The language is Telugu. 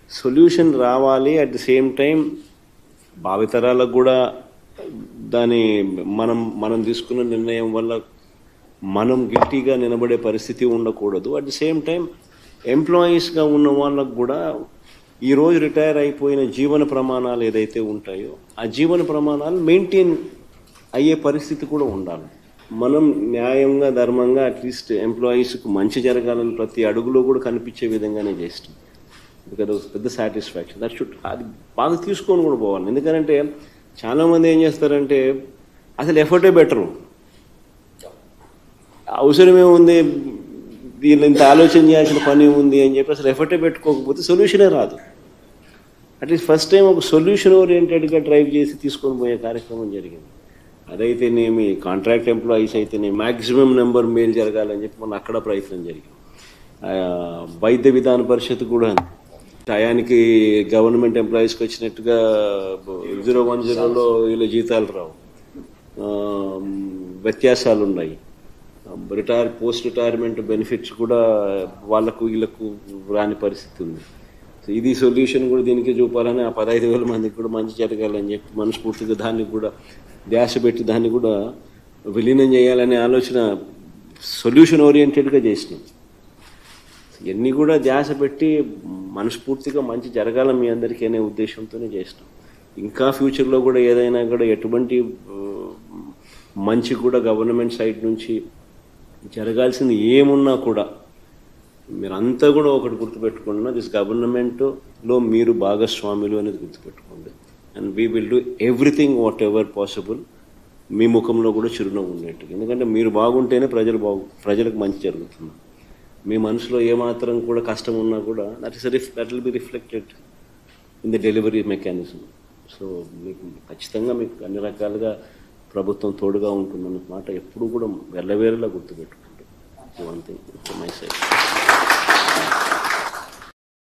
సొల్యూషన్ రావాలి అట్ ది సేమ్ టైం భావితరాలకు కూడా దాని మనం మనం తీసుకున్న నిర్ణయం వల్ల మనం గిల్టీగా నిలబడే పరిస్థితి ఉండకూడదు అట్ ది సేమ్ టైం ఎంప్లాయీస్గా ఉన్న వాళ్ళకు కూడా ఈ రోజు రిటైర్ అయిపోయిన జీవన ప్రమాణాలు ఏదైతే ఉంటాయో ఆ జీవన ప్రమాణాలు మెయింటైన్ అయ్యే పరిస్థితి కూడా ఉండాలి మనం న్యాయంగా ధర్మంగా అట్లీస్ట్ ఎంప్లాయీస్కు మంచి జరగాలని ప్రతి అడుగులో కూడా కనిపించే విధంగానే చేస్తాం బికాజ్ పెద్ద సాటిస్ఫాక్షన్ దట్ షుడ్ అది బాగా తీసుకొని కూడా పోవాలి ఎందుకంటే చాలామంది ఏం చేస్తారంటే అసలు ఎఫర్టే బెటరు అవసరమే ఉంది దీన్ని ఇంత ఆలోచన చేయాల్సిన పని ఉంది అని చెప్పి అసలు ఎఫర్టే పెట్టుకోకపోతే సొల్యూషనే రాదు అట్లీస్ట్ ఫస్ట్ టైం ఒక సొల్యూషన్ ఓరియంటెడ్గా డ్రైవ్ చేసి తీసుకొని పోయే కార్యక్రమం జరిగింది అదైతేనేమి కాంట్రాక్ట్ ఎంప్లాయీస్ అయితేనే మ్యాక్సిమం నెంబర్ మేలు జరగాలని చెప్పి మన అక్కడ ప్రయత్నం జరిగింది ఆ, వైద్య విధాన పరిషత్ కూడా టయానికి గవర్నమెంట్ ఎంప్లాయీస్కి వచ్చినట్టుగా జీరో వన్ జీరోలో వీళ్ళ జీతాలు రావు ఆ, వ్యత్యాసాలు ఉన్నాయి రిటైర్ పోస్ట్ రిటైర్మెంట్ బెనిఫిట్స్ కూడా వాళ్ళకు వీళ్ళకు రాని పరిస్థితి ఉంది సో ఇది సొల్యూషన్ కూడా దీనికి చూపాలని ఆ పదహైదు వేల మందికి కూడా మంచి జరగాలని చెప్పి మనస్ఫూర్తిగా దాన్ని కూడా ధ్యాస పెట్టి దాన్ని కూడా విలీనం చేయాలనే ఆలోచన సొల్యూషన్ ఓరియంటెడ్గా చేసినాం ఇవన్నీ కూడా ధ్యాస పెట్టి మనస్ఫూర్తిగా మంచి జరగాల మీ అందరికీ అనే ఉద్దేశంతోనే చేసినాం ఇంకా ఫ్యూచర్లో కూడా ఏదైనా కూడా ఎటువంటి ఆ, మంచి కూడా గవర్నమెంట్ సైడ్ నుంచి జరగాల్సింది ఏమున్నా కూడా మీరంతా కూడా ఒకటి గుర్తుపెట్టుకున్నా దిస్ గవర్నమెంట్లో మీరు భాగస్వాములు అనేది గుర్తుపెట్టుకోండి and we will do everything whatever possible మీ ముఖంలో కూడా చిరునవ్వు ఉన్నట్టు ఎందుకంటే మీరు బాగుంటేనే ప్రజలు బాగు ప్రజలకు మంచి జరుగుతుంది మీ మనసులో ఏమాత్రం కూడా కష్టం ఉన్నా కూడా దట్ ఇస్ రిఫ్ that will be reflected in the delivery mechanism so మీకు ఖచ్చితంగా మీకు అన్ని రకాలుగా ప్రభుత్వం తోడుగా ఉంటుందన్న మాట ఎప్పుడు కూడా వెళ్ళవేరేలా గుర్తుపెట్టుకుంటాం వన్ థింగ్ మై సైడ్